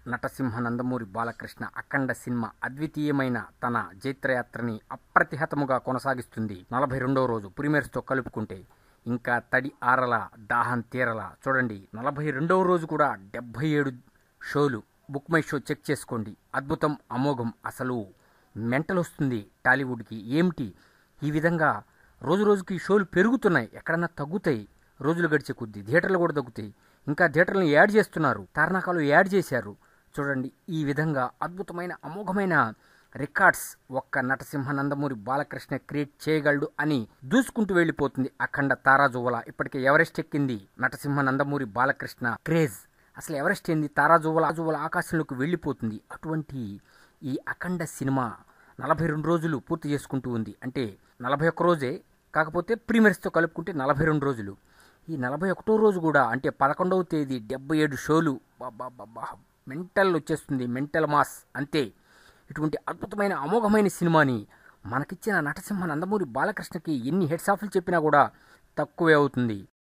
నటసింహ Nandamuri Balakrishna Akhanda cinema అద్వితీయమైన తన జైత్రయాత్రని అప్రతిహతముగా కొనసాగిస్తుంది నలభై రెండవ రోజు ప్రీమియర్స్తో కలుపుకుంటే ఇంకా తడి ఆరల దాహం తీరల చూడండి నలభై రెండవ రోజు కూడా డెబ్బై ఏడు షోలు బుక్ మై షో చెక్ చేసుకోండి అద్భుతం అమోఘం అసలు మెంటల్ వస్తుంది టాలీవుడ్కి ఏమిటి ఈ విధంగా రోజు రోజుకి షోలు పెరుగుతున్నాయి ఎక్కడన్నా తగ్గుతాయి రోజులు గడిచే కొద్దీ థియేటర్లు కూడా తగ్గుతాయి ఇంకా థియేటర్లను యాడ్ చేస్తున్నారు తారణాకాలు యాడ్ చేశారు చూడండి ఈ విధంగా అద్భుతమైన అమోఘమైన రికార్డ్స్ ఒక్క నటసింహ నందమూరి బాలకృష్ణ క్రియేట్ చేయగలడు అని దూసుకుంటూ వెళ్ళిపోతుంది అఖండ తారాజువల ఇప్పటికే ఎవరెస్ట్ ఎక్కింది నటసింహ నందమూరి బాలకృష్ణ క్రేజ్ అసలు ఎవరెస్ట్ ఏంది తారాజువల జువల ఆకాశంలోకి వెళ్ళిపోతుంది అటువంటి ఈ అఖండ సినిమా నలభై రెండు రోజులు పూర్తి చేసుకుంటూ ఉంది అంటే నలభై ఒక్క రోజే కాకపోతే ప్రీమియర్స్తో కలుపుకుంటే నలభై రెండు రోజులు ఈ నలభై ఒకటో రోజు కూడా అంటే పదకొండవ తేదీ డెబ్బై ఏడు షోలు బాబా మెంటల్ వచ్చేస్తుంది మెంటల్ మాస్ అంతే ఇటువంటి అద్భుతమైన అమోఘమైన సినిమాని మనకిచ్చిన నటసింహ నందమూరి బాలకృష్ణకి ఎన్ని హెడ్స్ ఆఫ్లు చెప్పినా కూడా తక్కువే అవుతుంది